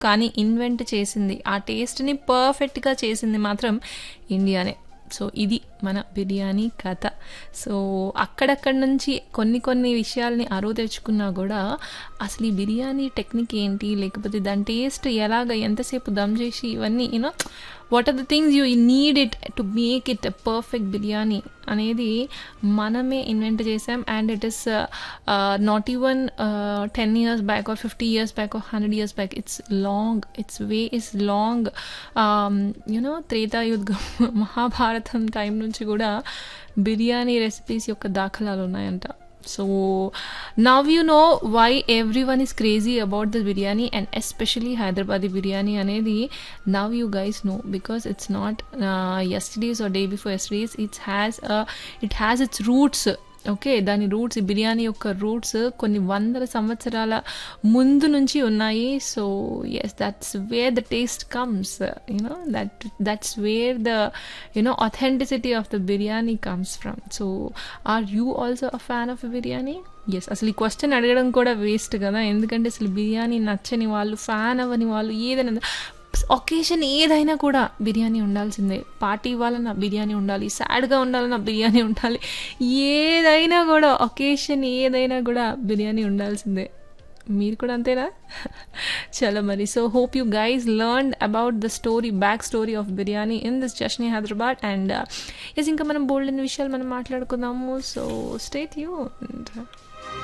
కానీ ఇన్వెంట్ చేసింది ఆ టేస్ట్ని పర్ఫెక్ట్గా చేసింది మాత్రం ఇండియానే సో ఇది మన బిర్యానీ కథ సో అక్కడక్కడ నుంచి కొన్ని కొన్ని విషయాల్ని అరువు తెచ్చుకున్నా కూడా అసలు ఈ బిర్యానీ టెక్నిక్ ఏంటి లేకపోతే దాని టేస్ట్ ఎలాగ ఎంతసేపు దమ్ చేసి ఇవన్నీ you know what are the things you need it to make it perfect biryani అనేది మనమే ఇన్వెంట్ చేసాం and it is not even ten years back or fifty years back or hundred years back it's long it's way is long you know త్రేతాయుద్ధం Mahabharatam time నుంచి కూడా biryani recipes యొక్క దాఖలాలు ఉన్నాయంట so now you know why everyone is crazy about the biryani and especially Hyderabadi biryani అనేది now you guys know because it's not yesterday's or day before yesterday's it's has it has its roots okay దాని roots biryani యొక్క roots కొన్ని వందల సంవత్సరాల ముందు నుంచి ఉన్నాయి so yes that's where the taste comes you know that that's where the you know authenticity of the biryani comes from so are you also a fan of biryani yes అసలు ఈ క్వశ్చన్ అడగడం కూడా వేస్ట్ కదా ఎందుకంటే అసలు బిర్యానీ నచ్చని వాళ్ళు ఫ్యాన్ అవ్వని వాళ్ళు ఏదైనా ఒకేషన్ ఏదైనా కూడా బిర్యానీ ఉండాల్సిందే పార్టీ ఇవ్వాలన్నా బిర్యానీ ఉండాలి సాడ్గా ఉండాలన్నా బిర్యానీ ఉండాలి ఏదైనా కూడా ఒకేషన్ ఏదైనా కూడా బిర్యానీ ఉండాల్సిందే మీరు కూడా అంతేనా చలో మరి so hope you guys learn about the story back story of biryani in this journey Hyderabad and yes ఇంకా మనం బోల్డ్ విషయాలు మనం మాట్లాడుకుందాము సో స్టేట్ యూ